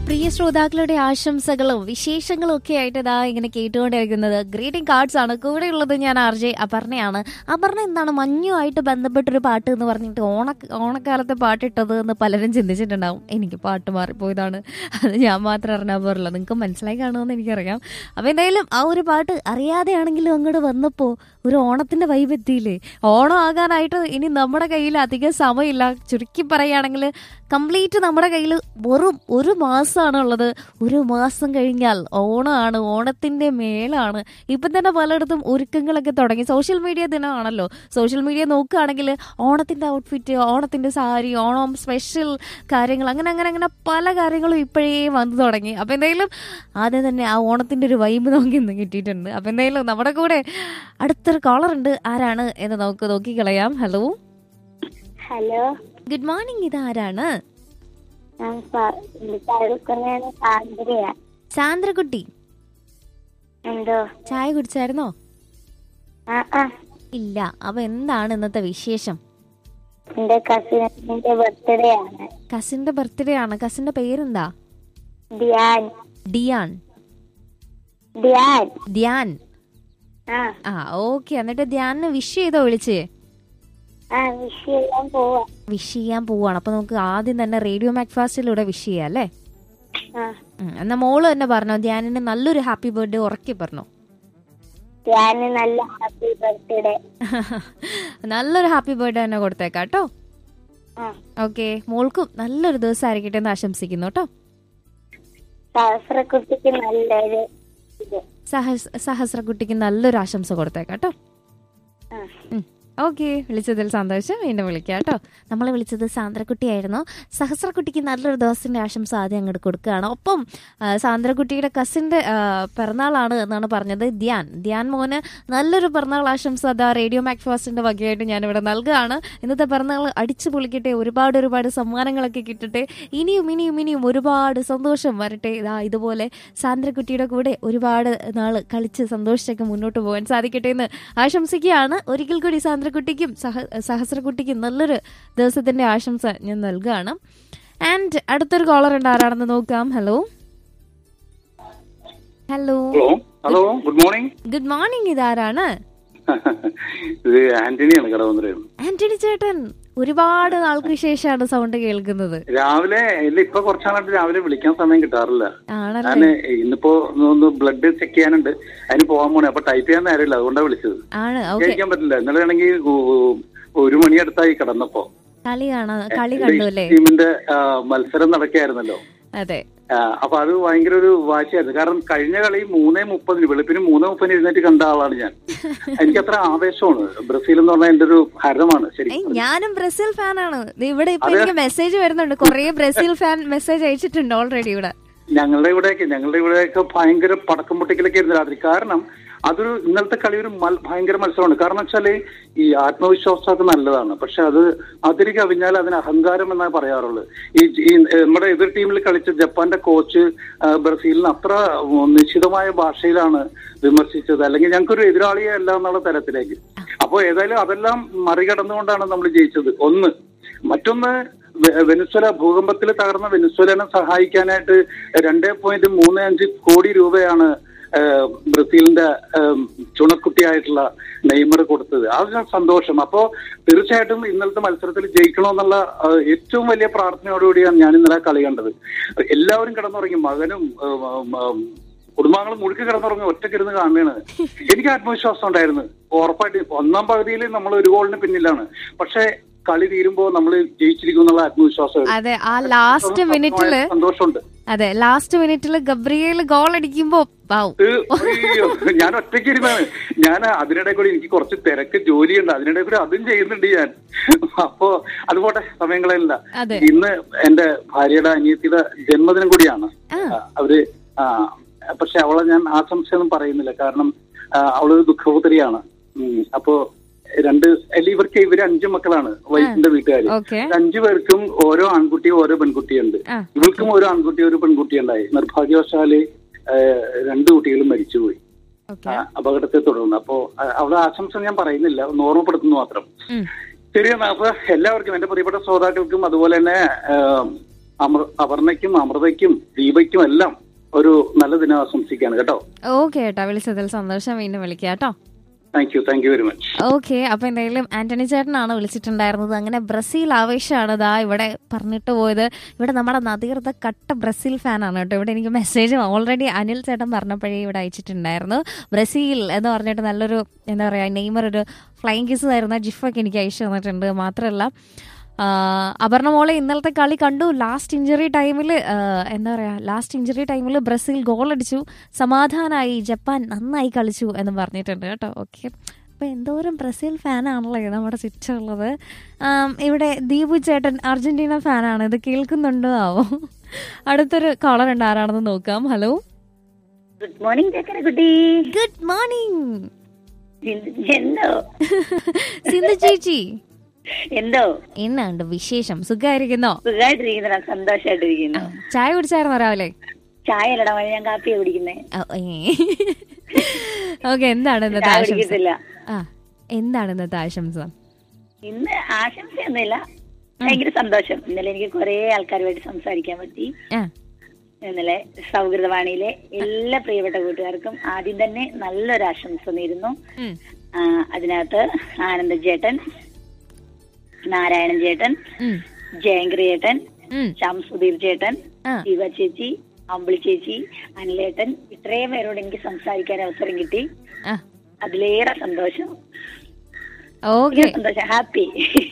പ്രിയ ശ്രോതാക്കളുടെ ആശംസകളും വിശേഷങ്ങളും ഒക്കെ ആയിട്ട് ഇതാ ഇങ്ങനെ കേട്ടുകൊണ്ടിരിക്കുന്നത് ഗ്രീറ്റിംഗ് കാർഡ്സ് ആണ് കൂടെ ഉള്ളത് ഞാൻ ആർ ജെ അപർണയാണ് അപർണ എന്താണ് മഞ്ഞുമായിട്ട് ബന്ധപ്പെട്ടൊരു പാട്ട് എന്ന് പറഞ്ഞിട്ട് ഓണ ഓണക്കാലത്തെ പാട്ടിട്ടത് എന്ന് പലരും ചിന്തിച്ചിട്ടുണ്ടാവും എനിക്ക് പാട്ട് മാറിപ്പോയതാണ് അത് ഞാൻ മാത്രം അറിഞ്ഞാൽ പോരല്ലോ നിങ്ങൾക്ക് മനസ്സിലായി കാണുമെന്ന് എനിക്കറിയാം അപ്പോൾ എന്തായാലും ആ ഒരു പാട്ട് അറിയാതെയാണെങ്കിലും അങ്ങോട്ട് വന്നപ്പോൾ ഒരു ഓണത്തിന്റെ വൈബ് എത്തിയില്ലേ ഓണം ആകാനായിട്ട് ഇനി നമ്മുടെ കയ്യിൽ അധികം സമയമില്ല ചുരുക്കി പറയുകയാണെങ്കിൽ കംപ്ലീറ്റ് നമ്മുടെ കയ്യിൽ വെറും ഒരു മാസമാണ് ഉള്ളത് ഒരു മാസം കഴിഞ്ഞാൽ ഓണമാണ് ഓണത്തിന്റെ മേളാണ് ഇപ്പം തന്നെ പലയിടത്തും ഒരുക്കങ്ങളൊക്കെ തുടങ്ങി സോഷ്യൽ മീഡിയ ദിനമാണല്ലോ സോഷ്യൽ മീഡിയ നോക്കുകയാണെങ്കിൽ ഓണത്തിന്റെ ഔട്ട്ഫിറ്റ് ഓണത്തിന്റെ സാരി ഓണം സ്പെഷ്യൽ കാര്യങ്ങൾ അങ്ങനെ അങ്ങനെ അങ്ങനെ പല കാര്യങ്ങളും ഇപ്പോഴേ വന്നു തുടങ്ങി അപ്പം എന്തായാലും ആദ്യം തന്നെ ആ ഓണത്തിന്റെ ഒരു വൈബ് നമുക്ക് ഇന്ന് കിട്ടിയിട്ടുണ്ട് അപ്പം എന്തായാലും നമ്മുടെ കൂടെ അടുത്തൊരു കോളർ ഉണ്ട് ആരാണ് എന്ന് നമുക്ക് നോക്കിക്കളയാം ഹലോ ഹലോ ഗുഡ് മോർണിംഗ് ഇത് ആരാണ് ഞാൻ എടുക്കുന്നതാണ് സാന്ദ്രയ സാന്ദ്രകുട്ടി എന്തോ ചായ കുടിച്ചായിരുന്നോ ആ ആ ഇല്ല അപ്പൊ എന്താണ് ഇന്നത്തെ വിശേഷം എന്റെ കസിന്റെ ബർത്ത്ഡേ ആണ് കസിന്റെ ബർത്ത്ഡേ ആണ് കസിന്റെ പേരെന്താ ധ്യാൻ ഡിയാൻ ധ്യാൻ ധ്യാൻ ആ ആ ഓക്കെ എന്നിട്ട് ധ്യാനിന് വിഷ് ചെയ്തോ വിളിച്ചേ ആ വിഷയെല്ലാം പോവാ വിഷ് ചെയ്യാൻ പോവാണ് അപ്പൊ നമുക്ക് ആദ്യം തന്നെ റേഡിയോ മാക്ഫാസ്റ്റിലൂടെ വിഷ് ചെയ്യാം അല്ലേ ആ ഉം, എന്നാ മോള് തന്നെ പറഞ്ഞോ ധ്യാനിന് നല്ലൊരു ഹാപ്പി ബർത്ത്ഡേ ഉറക്കി പറഞ്ഞോ ധ്യാന് നല്ല ഹാപ്പി ബർത്ത്ഡേ നല്ലൊരു ഹാപ്പി ബർത്ത്ഡേ തന്നെ കൊടുത്തേക്കാം കേട്ടോ ആ ഓക്കെ മോൾക്കും നല്ലൊരു ദിവസം ആയിരിക്കട്ടെ എന്ന് ആശംസിക്കുന്നു കേട്ടോ സഹസ്രക്കുട്ടിക്ക് നല്ലൊരു ഇത് സഹസ് സഹസ്രക്കുട്ടിക്ക് നല്ലൊരു ആശംസ കൊടുത്തേക്കാം കേട്ടോ ആ ഓക്കെ വിളിച്ചതിൽ സന്തോഷം വീണ്ടും വിളിക്കാം കേട്ടോ നമ്മളെ വിളിച്ചത് സാന്ദ്രക്കുട്ടിയായിരുന്നു സഹസ്രക്കുട്ടിക്ക് നല്ലൊരു ദിവസത്തിന്റെ ആശംസ ആദ്യം അങ്ങോട്ട് കൊടുക്കുകയാണ് ഒപ്പം ആ, സാന്ദ്രക്കുട്ടിയുടെ കസിന്റെ ആ, പിറന്നാളാണ് എന്നാണ് പറഞ്ഞത് ധ്യാൻ ധ്യാൻ മോന് നല്ലൊരു പിറന്നാൾ ആശംസ അതാ റേഡിയോ മാക്ഫാസ്റ്റിന്റെ വകയായിട്ട് ഞാനിവിടെ നൽകുകയാണ് ഇന്നത്തെ പിറന്നാൾ അടിച്ചു പൊളിക്കട്ടെ ഒരുപാട് ഒരുപാട് സമ്മാനങ്ങളൊക്കെ കിട്ടട്ടെ ഇനിയും ഇനിയും ഇനിയും ഒരുപാട് സന്തോഷം വരട്ടെ ഇതാ ഇതുപോലെ സാന്ദ്രക്കുട്ടിയുടെ കൂടെ ഒരുപാട് നാള് കളിച്ച് സന്തോഷിച്ചൊക്കെ മുന്നോട്ട് പോകാൻ സാധിക്കട്ടെ എന്ന് ആശംസിക്കുകയാണ് ഒരിക്കൽ കൂടി സാന്ദ്രക്കുട്ടിക്കും സഹ സഹസ്രക്കുട്ടിക്കും നല്ലൊരു ദിവസത്തിന്റെ ആശംസ ഞാൻ നൽകുകയാണ് ആൻഡ് അടുത്തൊരു കോളർ ഉണ്ട് ആരാണെന്ന് നോക്കാം hello hello hello hello good morning good morning ഇതാരാണ് ഇത് ആന്റണിയാണ് കടവന്ത്രയാണ് ആന്റണി ചേട്ടൻ ഒരുപാട് നാൾക്ക് ശേഷമാണ് സൗണ്ട് കേൾക്കുന്നത് രാവിലെ ഇല്ല ഇപ്പൊ കുറച്ചാളായിട്ട് രാവിലെ വിളിക്കാൻ സമയം കിട്ടാറില്ല ഞാൻ ആണല്ലേ ഇന്നിപ്പോ ഒന്ന് ബ്ലഡ് ചെക്ക് ചെയ്യാനുണ്ട് അതിന് പോകാൻ പോണേ അപ്പൊ ടൈപ്പ് ചെയ്യാൻ നേരമില്ല അതുകൊണ്ടാണ് വിളിച്ചത് ആണ് ഓക്കെ കഴിക്കാൻ പറ്റില്ല ഇന്നലെ ആണെങ്കിൽ ഒരു മണി അടുത്തായി കിടന്നപ്പോ കളി കാണാ കളി എന്റെ കണ്ടു അല്ലേ ടീമിന്റെ ആ, മത്സരം നടക്കുകയായിരുന്നല്ലോ അതെ ആ, അപ്പൊ അത് ഭയങ്കര ഒരു വാശിയായിരുന്നു കാരണം കഴിഞ്ഞ കളി മൂന്നേ മുപ്പതിന് വെളുപ്പിന് മൂന്നേ മുപ്പതിന് എഴുന്നേറ്റ് കണ്ട ആളാണ് ഞാൻ എനിക്ക് അത്ര ആവേശമാണ് ബ്രസീൽ എന്ന് പറഞ്ഞാൽ എന്റെ ഒരു ഹരമാണ് ഏയ് ശരിക്കും ഞാനും ബ്രസീൽ ഫാനാണ് ദേ ഇവിടെ ഇപ്പൊ എനിക്ക് മെസ്സേജ് വരുന്നുണ്ട് കൊറേ ബ്രസീൽ ഫാൻ മെസ്സേജ് അയച്ചിട്ടുണ്ട് ഓൾറെഡി ഇവിടെ ഞങ്ങളുടെ ഇവിടെയൊക്കെ ഞങ്ങളുടെ ഇവിടെയൊക്കെ ഭയങ്കര പടക്കം പൊട്ടിക്കലൊക്കെ ആയിരുന്നു രാത്രി കാരണം അതൊരു ഇന്നലത്തെ കളി ഒരു മൽ- ഭയങ്കര മത്സരമാണ് കാരണം വെച്ചാല് ഈ ആത്മവിശ്വാസമൊക്കെ നല്ലതാണ് പക്ഷെ അത് അതിരി കവിഞ്ഞാൽ അതിന് അഹങ്കാരം എന്നാണ് പറയാറുള്ളത് ഈ ഈ നമ്മുടെ എതിർ ടീമിൽ കളിച്ച ജപ്പാന്റെ കോച്ച് ആ, ബ്രസീലിന് അത്ര നിശ്ചിതമായ ഭാഷയിലാണ് വിമർശിച്ചത് അല്ലെങ്കിൽ ഞങ്ങൾക്കൊരു എതിരാളിയെ അല്ല എന്നുള്ള തരത്തിലേക്ക് അപ്പോൾ ഏതായാലും അതെല്ലാം മറികടന്നുകൊണ്ടാണ് നമ്മൾ ജയിച്ചത് ഒന്ന് മറ്റൊന്ന് വെ- വെനിസ്വല ഭൂകമ്പത്തിൽ തകർന്ന വെനിസ്വലനെ സഹായിക്കാനായിട്ട് രണ്ടേ പോയിന്റ് മൂന്ന് അഞ്ച് കോടി രൂപയാണ് ഏഹ്, ബ്രസീലിന്റെ ഏഹ്, ചുണക്കുട്ടിയായിട്ടുള്ള നെയ്മർ കൊടുത്തത് അതിന് സന്തോഷം അപ്പോ തീർച്ചയായിട്ടും ഇന്നലത്തെ മത്സരത്തിൽ ജയിക്കണമെന്നുള്ള ഏഹ്, ഏറ്റവും വലിയ പ്രാർത്ഥനയോടുകൂടിയാണ് ഞാൻ ഇന്നലെ കളി കണ്ടത് എല്ലാവരും കിടന്നുറങ്ങി മകനും ഏഹ്, ഏഹ്, കുടുംബാംഗങ്ങൾ മുഴുക്കി കിടന്നുറങ്ങി ഒറ്റക്കിരുന്ന് കാണുകയാണ് എനിക്ക് ആത്മവിശ്വാസം ഉണ്ടായിരുന്നു ഉറപ്പായിട്ട് ഒന്നാം പകുതിയിൽ നമ്മൾ ഒരു ഗോളിന് പിന്നിലാണ് പക്ഷെ കളി തീരുമ്പോ നമ്മൾ ജയിച്ചിരിക്കും എന്നുള്ള ആത്മവിശ്വാസം അതെ ആ ലാസ്റ്റ് മിനിറ്റില് സന്തോഷമുണ്ട് അതെ ലാസ്റ്റ് മിനിറ്റില് ഗബ്രിയേൽ ഗോൾ അടിക്കുമ്പോ പാവും ഇത് അയ്യോ, ഞാൻ ഒറ്റയ്ക്ക് ഇരുന്നാണ് ഞാൻ അതിനിടെ കൂടി എനിക്ക് കുറച്ച് തിരക്ക് ജോലിയുണ്ട് അതിനിടെ കൂടി അതും ചെയ്യുന്നുണ്ട് ഞാൻ അപ്പോ അതുപോട്ടെ സമയങ്ങളില്ല അതെ. ഇന്ന് എന്റെ ഭാര്യയുടെ അനിയത്തിയുടെ ജന്മദിനം കൂടിയാണ് ആ. ആ, അവര് ആ പക്ഷെ അവളെ ഞാൻ ആശംസയൊന്നും പറയുന്നില്ല കാരണം ആ, അവളൊരു ദുഃഖപുത്രിയാണ് ഉം, അപ്പോ രണ്ട് അല്ല ഇവർക്ക് ഇവര് അഞ്ചു മക്കളാണ് വൈഫിന്റെ വീട്ടുകാര് ഓക്കെ അഞ്ചു പേർക്കും ഓരോ ആൺകുട്ടിയും ഓരോ പെൺകുട്ടിയുണ്ട് ആ. ഇവൾക്കും ഒരു ആൺകുട്ടി ഒരു പെൺകുട്ടി ഉണ്ടായി നിർഭാഗ്യവശാല് ഏഹ്, രണ്ടു കുട്ടികളും മരിച്ചുപോയി ഓക്കെ ആ, അപകടത്തെ തുടർന്ന് അപ്പോ അ- അവളെ ആശംസ ഞാൻ പറയുന്നില്ല ഒന്ന് ഓർമ്മപ്പെടുത്തുന്നു മാത്രം ഉം. ശരിയാണ് അപ്പൊ എല്ലാവർക്കും എന്റെ പ്രിയപ്പെട്ട ശ്രോതാക്കൾക്കും അതുപോലെ തന്നെ ഏഹ്, അമൃ അപർണയ്ക്കും അമൃതയ്ക്കും ദീപയ്ക്കും എല്ലാം ഒരു നല്ല ദിനം ആശംസിക്കുകയാണ് കേട്ടോ ഓക്കെ ഏട്ടാ വിളിച്ചതിൽ സന്തോഷം വീണ്ടും വിളിക്കാം കേട്ടോ thank you thank you very much okay അപ്പൊ എന്തായാലും ആന്റണി ചേട്ടനാണ് വിളിച്ചിട്ടുണ്ടായിരുന്നത് അങ്ങനെ ബ്രസീൽ ആവേശമാണ് ദാ ഇവിടെ പറഞ്ഞിട്ട് പോയത് ഇവിടെ നമ്മുടെ നദീർത്ത കട്ട ബ്രസീൽ ഫാനാണ് കേട്ടോ ഇവിടെ എനിക്ക് മെസ്സേജ് ഓൾറെഡി അനിൽ ചേട്ടൻ പറഞ്ഞപ്പോഴേ ഇവിടെ അയച്ചിട്ടുണ്ടായിരുന്നു ബ്രസീൽ എന്ന് പറഞ്ഞിട്ട് നല്ലൊരു എന്താ പറയാ നെയ്മർ ഒരു ഫ്ലൈങ് കിസ് തരുന്ന ജിഫൊക്കെ എനിക്ക് അയച്ചു തന്നിട്ടുണ്ട് മാത്രമല്ല ആ, അപർണ മോളെ ഇന്നലത്തെ കളി കണ്ടു ലാസ്റ്റ് ഇഞ്ചറി ടൈമിൽ എന്താ പറയാ ലാസ്റ്റ് ഇഞ്ചറി ടൈമിൽ ബ്രസീൽ ഗോൾ അടിച്ചു സമാധാനമായി ജപ്പാൻ നന്നായി കളിച്ചു എന്ന് പറഞ്ഞിട്ടുണ്ട് കേട്ടോ ഓക്കെ അപ്പൊ എന്തോരം ബ്രസീൽ ഫാനാണല്ലേ നമ്മുടെ ചുറ്റുള്ളത് ആം, ഇവിടെ ദീപു ചേട്ടൻ അർജന്റീന ഫാനാണ് ഇത് കേൾക്കുന്നുണ്ടോ ആവോ അടുത്തൊരു കോളർ ഉണ്ട് ആരാണെന്ന് നോക്കാം ഹലോ ഗുഡ് മോർണിംഗ് ചേക്കര കുട്ടി ഗുഡ് മോർണിംഗ് എന്തോ സിന്ധു ചേച്ചി എന്തോ എന്നാണ്ട് വിശേഷം സുഖമായിരിക്കുന്നോ സുഖമായിട്ടിരിക്കുന്ന സന്തോഷമായിട്ടിരിക്കുന്നു ചായ കുടിച്ചായിരുന്നോ രാവിലെ ചായ അല്ലടാ മഴ ഞാൻ കാപ്പിയാ കുടിക്കുന്നേ ഓക്കെ എന്താണ് ഇന്നത്തെ ചായ ആശംസ കുടിക്കത്തില്ല ആ എന്താണ് ഇന്നത്തെ ആശംസ ഇന്ന് ആശംസയൊന്നുമില്ല ഭയങ്കര സന്തോഷം ഇന്നലെ എനിക്ക് കുറെ ആൾക്കാരുമായിട്ട് സംസാരിക്കാൻ പറ്റി ആ ഇന്നലെ സൗഹൃദവാണിയിലെ എല്ലാ പ്രിയപ്പെട്ട കൂട്ടുകാർക്കും ആദ്യം തന്നെ നല്ലൊരു ആശംസ നേരുന്നു ഉം. ആ, അതിനകത്ത് ആനന്ദ ചേട്ടൻ നാരായണൻ ചേട്ടൻ ഉം. ജയങ്കർ ചേട്ടൻ ഉം. ശംസുധീർ ചേട്ടൻ ആ. ശിവ ചേച്ചി അമ്പിളി ചേച്ചി അനിലേട്ടൻ ഇത്രയും പേരോട് എനിക്ക് സംസാരിക്കാൻ അവസരം കിട്ടി ആ അതിലേറെ സന്തോഷം ഓക്കെ ഭയങ്കര സന്തോഷം ഹാപ്പി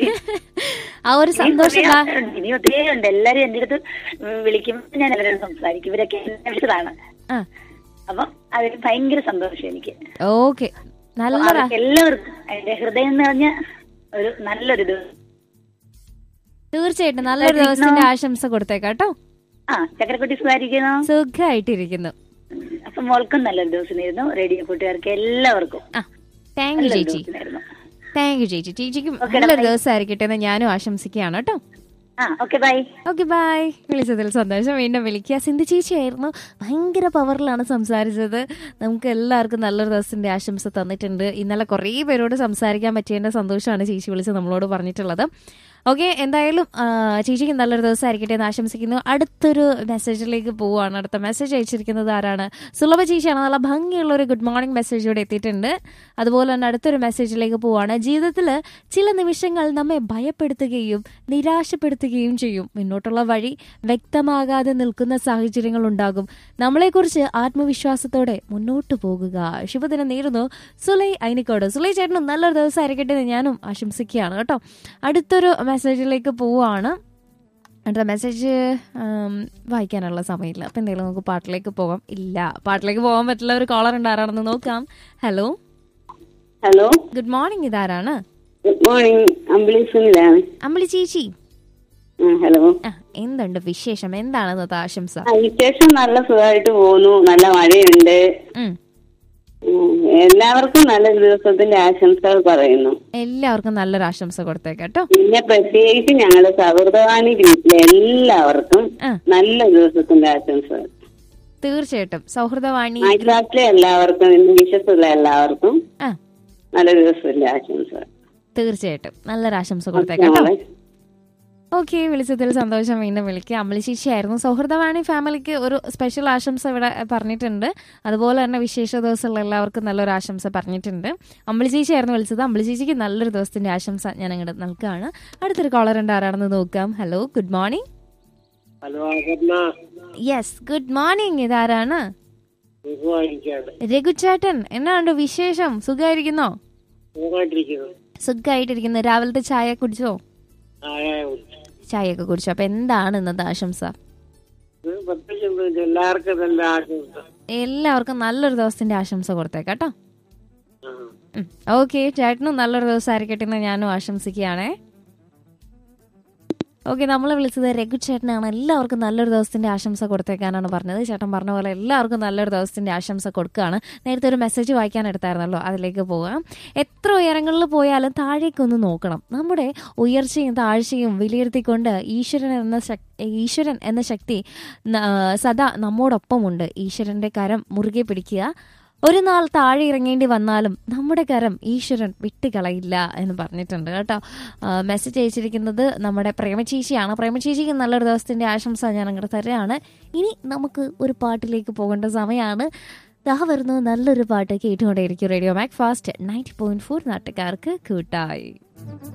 ആ ഒരു സന്തോഷം ദാ- ഇനി ഒത്തിരി ഉണ്ട് എല്ലാരും എന്റെ അടുത്ത് വിളിക്കുമ്പോൾ ഞാൻ എല്ലാവരോടും സംസാരിക്കും ഇവരൊക്കെ എന്നെ വിളിച്ചതാണ് ആ അപ്പം അതിന് ഭയങ്കര സന്തോഷം എനിക്ക് ഓക്കെ നല്ലൊരു അവർക്ക് എല്ലാവർക്കും എന്റെ ഹൃദയം നിറഞ്ഞ ഒരു നല്ലൊരു ദിവസം തീർച്ചയായിട്ടും നല്ലൊരു ദിവസത്തിന്റെ ആശംസ കൊടുത്തേക്കാം കേട്ടോ ആ ചക്രക്കുട്ടി സുധാരിക്കുന്നു സുഖമായിട്ടിരിക്കുന്നു അപ്പൊ മോൾക്കും നല്ലൊരു ദിവസം നേരുന്നു റേഡിയോ കൂട്ടുകാർക്ക് എല്ലാവർക്കും ആ താങ്ക് യു നല്ലൊരു ചേച്ചി ദിവസം നേരുന്നു താങ്ക് യു ചേച്ചി ചേച്ചിക്കും Okay, നല്ലൊരു bye. ദിവസം ആയിരിക്കട്ടെ എന്ന് ഞാനും ആശംസിക്കുകയാണ് കേട്ടോ ആ ഓക്കെ ബൈ ഓക്കെ ബൈ വിളിച്ചതിൽ സന്തോഷം വീണ്ടും വിളിക്കുക സിന്ധു ചേച്ചിയായിരുന്നു ഭയങ്കര പവറിലാണ് സംസാരിച്ചത് നമുക്ക് എല്ലാവർക്കും നല്ലൊരു ദിവസത്തിന്റെ ആശംസ തന്നിട്ടുണ്ട് ഇന്നലെ കുറേ പേരോട് സംസാരിക്കാൻ പറ്റിയതിന്റെ സന്തോഷമാണ് ചേച്ചി വിളിച്ച് നമ്മളോട് പറഞ്ഞിട്ടുള്ളത് ഓക്കെ എന്തായാലും ആ, ചേച്ചിക്ക് നല്ലൊരു ദിവസം ആയിരിക്കട്ടെ എന്ന് ആശംസിക്കുന്നു അടുത്തൊരു മെസ്സേജിലേക്ക് പോവുകയാണ് അടുത്ത മെസ്സേജ് അയച്ചിരിക്കുന്നത് ആരാണ് സുലഭ ചേച്ചിയാണ് നല്ല ഭംഗിയുള്ള ഒരു ഗുഡ് മോർണിംഗ് മെസ്സേജ് ഇവിടെ എത്തിയിട്ടുണ്ട് അതുപോലെ തന്നെ അടുത്തൊരു മെസ്സേജിലേക്ക് പോവാണ് ജീവിതത്തിൽ ചില നിമിഷങ്ങൾ നമ്മെ ഭയപ്പെടുത്തുകയും നിരാശപ്പെടുത്തുകയും ചെയ്യും മുന്നോട്ടുള്ള വഴി വ്യക്തമാകാതെ നിൽക്കുന്ന സാഹചര്യങ്ങൾ ഉണ്ടാകും നമ്മളെക്കുറിച്ച് ആത്മവിശ്വാസത്തോടെ മുന്നോട്ട് പോകുക ശുഭദിനം നേരുന്നു സുലൈ അയിനിക്കോട് സുലൈ ചേട്ടനും നല്ലൊരു ദിവസം ആയിരിക്കട്ടെ എന്ന് ഞാനും ആശംസിക്കുകയാണ് കേട്ടോ അടുത്തൊരു മെസ്സേജിലേക്ക് പോവാണ് അടുത്ത മെസ്സേജ് ഉം, വായിക്കാനുള്ള സമയമില്ല അപ്പം എന്തെങ്കിലും നമുക്ക് പാട്ടിലേക്ക് പോകാം ഇല്ല പാട്ടിലേക്ക് പോകാൻ പറ്റില്ല ഒരു കോളർ ഉണ്ടാരാണെന്ന് നോക്കാം ഹലോ ഹലോ ഗുഡ് മോർണിംഗ് ഇതാരാണ് ഗുഡ് മോർണിംഗ് അമ്പിളി സുനിലാണ് അമ്പിളി ചേച്ചി ഹലോ ആ എന്തുണ്ട് വിശേഷം എന്താണ് ഇന്നത്തെ ആശംസ വിശേഷം നല്ല സുഖമായിട്ട് പോകുന്നു നല്ല മഴയുണ്ട് ഉം. ഉം, എല്ലാവർക്കും നല്ല ദിവസത്തിന്റെ ആശംസകൾ പറയുന്നു എല്ലാവർക്കും നല്ലൊരു ആശംസ കൊടുത്തേക്ക് കേട്ടോ പിന്നെ പ്രത്യേകിച്ച് ഞങ്ങളുടെ സൗഹൃദവാണി ഗ്രൂപ്പിലെ എല്ലാവർക്കും ആ. നല്ല ദിവസത്തിന്റെ ആശംസകൾ തീർച്ചയായിട്ടും സൗഹൃദവാണി ആ ക്ലാസ്സിലെ എല്ലാവർക്കും ഇന്ന് വിശ്വസുള്ള എല്ലാവർക്കും ആ നല്ല ദിവസത്തിന്റെ ആശംസകൾ തീർച്ചയായിട്ടും നല്ലൊരു ആശംസ കൊടുത്തേക്ക് കേട്ടോ ഞങ്ങളെ ഓക്കെ വിളിച്ചതിൽ സന്തോഷം വീണ്ടും വിളിക്കുക അമ്പലി ചേച്ചിയായിരുന്നു സൗഹൃദവാണി ഫാമിലിക്ക് ഒരു സ്പെഷ്യൽ ആശംസ ഇവിടെ പറഞ്ഞിട്ടുണ്ട് അതുപോലെ തന്നെ വിശേഷ ദിവസമുള്ള എല്ലാവർക്കും നല്ലൊരു ആശംസ പറഞ്ഞിട്ടുണ്ട് അമ്പലി ചേച്ചിയായിരുന്നു വിളിച്ചത് അമ്പലി ചേച്ചിക്ക് നല്ലൊരു ദിവസത്തിന്റെ ആശംസ ഞാൻ അങ്ങോട്ട് നൽകുകയാണ് അടുത്തൊരു കോളർ ഉണ്ട് ആരാണെന്ന് നോക്കാം hello good morning hello Aparna yes good morning ഇതാരാണ് സുഖമായിരിക്കാണ് രഘുചേട്ടൻ എന്നാണ്ട് വിശേഷം സുഖമായിരിക്കുന്നോ സുഖമായിട്ടിരിക്കുന്നു സുഖമായിട്ടിരിക്കുന്നു രാവിലത്തെ ചായ കുടിച്ചോ ആയ കുറിച്ച് ചായയൊക്കെ കുടിച്ചോ അപ്പൊ എന്താണ് ഇന്നത്തെ ആശംസ ഇത് പ്രത്യേകിച്ച് ഒന്നുമില്ല. എല്ലാവർക്കും നല്ല ആശംസ എല്ലാവർക്കും നല്ലൊരു ദിവസത്തിന്റെ ആശംസ കൊടുത്തേക്കാട്ടോ ആ. ഓക്കെ ചേട്ടനും നല്ലൊരു ദിവസം ആയിരിക്കട്ടെ എന്ന് ഞാനും ആശംസിക്കുകയാണേ ഓക്കെ നമ്മൾ വിളിച്ചത് രഘു ചേട്ടനാണ് എല്ലാവർക്കും നല്ലൊരു ദിവസത്തിന്റെ ആശംസ കൊടുത്തേക്കാനാണ് പറഞ്ഞത് ചേട്ടൻ പറഞ്ഞ പോലെ എല്ലാവർക്കും നല്ലൊരു ദിവസത്തിന്റെ ആശംസ കൊടുക്കുകയാണ് നേരത്തെ ഒരു മെസ്സേജ് വായിക്കാൻ എടുത്തായിരുന്നല്ലോ അതിലേക്ക് പോകാം എത്ര ഉയരങ്ങളിൽ പോയാലും താഴേക്കൊന്ന് നോക്കണം നമ്മുടെ ഉയർച്ചയും താഴ്ചയും വിലയിരുത്തിക്കൊണ്ട് ഈശ്വരൻ എന്ന ശക്- ഈശ്വരൻ എന്ന ശക്തി ന- സദാ നമ്മോടൊപ്പമുണ്ട് ഈശ്വരന്റെ കരം മുറുകെ പിടിക്കുക ഒരു നാൾ താഴെ ഇറങ്ങേണ്ടി വന്നാലും നമ്മുടെ കരം ഈശ്വരൻ വിട്ടുകളയില്ല എന്ന് പറഞ്ഞിട്ടുണ്ട് കേട്ടോ ആ, മെസ്സേജ് അയച്ചിരിക്കുന്നത് നമ്മുടെ പ്രേമചേച്ചിയാണ് പ്രേമചേച്ചിക്ക് നല്ലൊരു ദിവസത്തിന്റെ ആശംസ ഞാൻ അങ്ങോട്ട് തരാണ് ഇനി നമുക്ക് ഒരു പാട്ടിലേക്ക് പോകേണ്ട സമയമാണ് ദാ വരുന്നു നല്ലൊരു പാട്ട് കേട്ടുകൊണ്ടേയിരിക്കും radio Mac Fast ninety point four നാട്ടുകാർക്ക് കൂട്ടായി